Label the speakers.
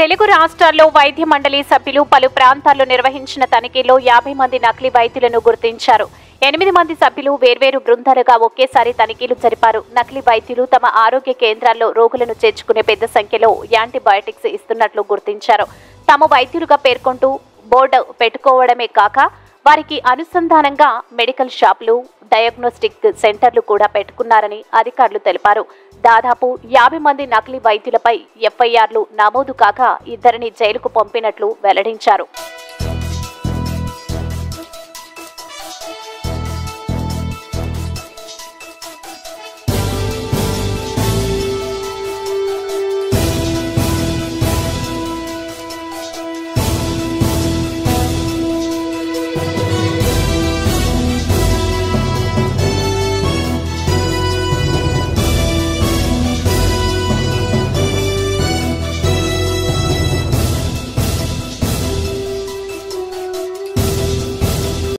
Speaker 1: తెలుగు రాష్ట్రాల్లో వైద్య మండలి సభ్యులు పలు ప్రాంతాల్లో నిర్వహించిన తనిఖీల్లో యాభై మంది నకిలీ వైద్యులను గుర్తించారు ఎనిమిది మంది సభ్యులు వేర్వేరు బృందాలుగా ఒకేసారి తనిఖీలు జరిపారు నకిలీ వైద్యులు తమ ఆరోగ్య కేంద్రాల్లో రోగులను చేర్చుకునే పెద్ద సంఖ్యలో యాంటీబయాటిక్స్ ఇస్తున్నట్లు గుర్తించారు తాము వైద్యులుగా పేర్కొంటూ బోర్డు పెట్టుకోవడమే కాక వారికి అనుసంధానంగా మెడికల్ షాపులు డయాగ్నోస్టిక్ సెంటర్లు కూడా పెట్టుకున్నారని అధికారులు తెలిపారు దాదాపు యాభై మంది నకిలీ వైద్యులపై ఎఫ్ఐఆర్లు నమోదు కాక ఇద్దరిని జైలుకు పంపినట్లు వెల్లడించారు